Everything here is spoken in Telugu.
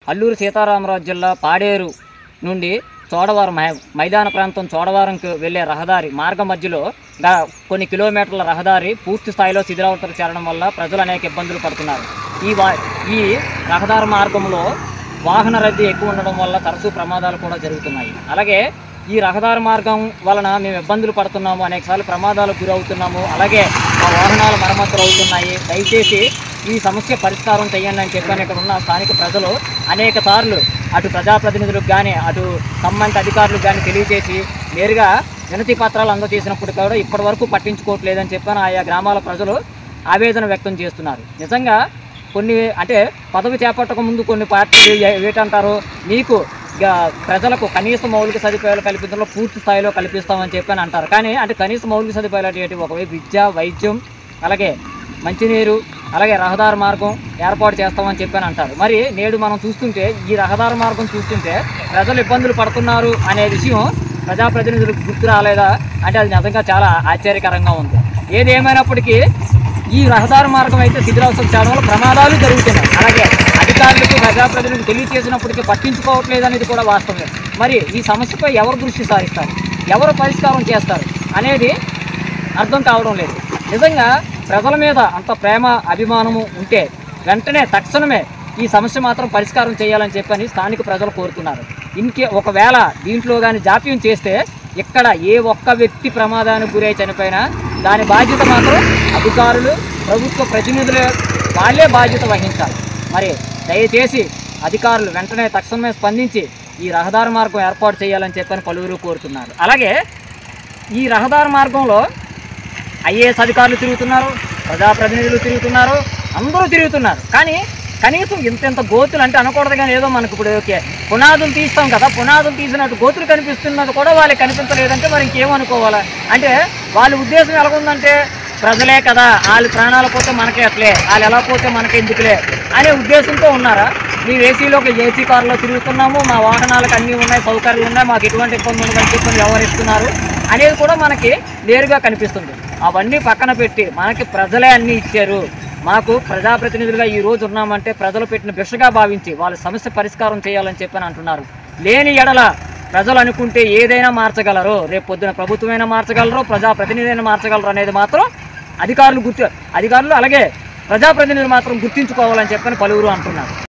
అల్లూరు సీతారామరాజు జిల్లా పాడేరు నుండి చోడవరం మై- మైదాన ప్రాంతం చోడవరంకి వెళ్ళే రహదారి మార్గ మధ్యలో గా- కొన్ని కిలోమీటర్ల రహదారి పూర్తి స్థాయిలో శిథిలావతలు చేరడం వల్ల ప్రజలు అనేక ఇబ్బందులు పడుతున్నారు ఈ వా ఈ రహదారి మార్గంలో వాహన రద్దీ ఎక్కువ ఉండడం వల్ల తరచూ ప్రమాదాలు కూడా జరుగుతున్నాయి అలాగే ఈ రహదారి మార్గం వలన మేము ఇబ్బందులు పడుతున్నాము అనేకసార్లు ప్రమాదాలకు గురవుతున్నాము అలాగే మా వాహనాలు మరమ్మతులు అవుతున్నాయి దయచేసి ఈ సమస్య పరిష్కారం చేయండి అని చెప్పని ఇక్కడ ఉన్న స్థానిక ప్రజలు అనేక సార్లు అటు ప్రజాప్రతినిధులకు కానీ అటు సంబంధిత అధికారులకు కానీ తెలియజేసి నేరుగా వినతి పత్రాలు అందజేసినప్పుడు కూడా ఇప్పటి వరకు పట్టించుకోవట్లేదని చెప్పని ఆయా గ్రామాల ప్రజలు ఆవేదన వ్యక్తం చేస్తున్నారు నిజంగా కొన్ని అంటే పదవి చేపట్టక ముందు కొన్ని పార్టీలు ఏ- ఏంటంటారు మీకు ఇక ప్రజలకు కనీస మౌలిక సదుపాయాలు కల్పించడంలో పూర్తి స్థాయిలో కల్పిస్తామని చెప్పని అంటారు కానీ అంటే కనీస మౌలిక సదుపాయాలు అంటే ఏంటి ఒకవైపు విద్య వైద్యం అలాగే మంచినీరు అలాగే రహదారి మార్గం ఏర్పాటు చేస్తామని చెప్పని అంటారు మరి నేడు మనం చూస్తుంటే ఈ రహదారి మార్గం చూస్తుంటే ప్రజలు ఇబ్బందులు పడుతున్నారు అనే విషయం ప్రజాప్రతినిధులకు గుర్తు రాలేదా అంటే అది నిజంగా చాలా ఆశ్చర్యకరంగా ఉంది ఏది ఏమైనప్పటికీ ఈ రహదారి మార్గం అయితే శిథిలావస్థలు చేయడం వల్ల ప్రమాదాలు జరుగుతున్నాయి అలాగే అధికారులకు ప్రజాప్రతినిధులకు తెలియజేసినప్పటికీ పట్టించుకోవట్లేదు అనేది కూడా వాస్తవమే మరి ఈ సమస్యపై ఎవరు దృష్టి సారిస్తారు ఎవరు పరిష్కారం చేస్తారు అనేది అర్థం కావడం లేదు నిజంగా ప్రజల మీద అంత ప్రేమ అభిమానము ఉంటే వెంటనే తక్షణమే ఈ సమస్య మాత్రం పరిష్కారం చేయాలని చెప్పని స్థానిక ప్రజలు కోరుతున్నారు ఇంకే ఒకవేళ దీంట్లో కానీ జాప్యం చేస్తే ఇక్కడ ఏ ఒక్క వ్యక్తి ప్రమాదానికి గురై చనిపోయినా దాని బాధ్యత మాత్రం అధికారులు ప్రభుత్వ ప్రతినిధులే వాళ్ళే బాధ్యత వహించాలి మరి దయచేసి అధికారులు వెంటనే తక్షణమే స్పందించి ఈ రహదారి మార్గం ఏర్పాటు చేయాలని చెప్పని పలువురు కోరుతున్నారు అలాగే ఈ రహదారి మార్గంలో ఐఏఎస్ అధికారులు తిరుగుతున్నారు ప్రజాప్రతినిధులు తిరుగుతున్నారు అందరూ తిరుగుతున్నారు కానీ కనీసం ఇంత ఇంత గోతులు అంటే అనకూడదు కానీ ఏదో మనకు ఇప్పుడు ఓకే పునాదులు తీస్తాం కదా పునాదులు తీసినట్టు గోతులు కనిపిస్తున్నది కూడా వాళ్ళకి కనిపించలేదంటే మరి ఇంకేమనుకోవాలా అంటే వాళ్ళ ఉద్దేశం ఎలా ఉందంటే ప్రజలే కదా వాళ్ళ ప్రాణాలు పోతే మనకే అట్లే వాళ్ళు ఎలా పోతే మనకి ఎందుకులే అనే ఉద్దేశంతో ఉన్నారా మేము ఏసీలోకి ఏసీ కారులో తిరుగుతున్నాము మా వాహనాలకు అన్నీ ఉన్నాయి సౌకర్యాలు ఉన్నాయి మాకు ఎటువంటి ఇబ్బంది ఉండదని చెప్పి వ్యవహరిస్తున్నారు అనేది కూడా మనకి నేరుగా కనిపిస్తుంది అవన్నీ పక్కన పెట్టి మనకి ప్రజలే అన్నీ ఇచ్చారు మాకు ప్రజాప్రతినిధులుగా ఈ రోజు ఉన్నామంటే ప్రజలు పెట్టిన భిషగా భావించి వాళ్ళ సమస్య పరిష్కారం చేయాలని చెప్పని అంటున్నారు లేని ఎడల ప్రజలు అనుకుంటే ఏదైనా మార్చగలరు రేపు పొద్దున ప్రభుత్వమైనా మార్చగలరు ప్రజాప్రతినిధి అయినా మార్చగలరు అనేది మాత్రం అధికారులు గుర్తు అధికారులు అలాగే ప్రజాప్రతినిధులు మాత్రం గుర్తించుకోవాలని చెప్పని పలువురు అంటున్నారు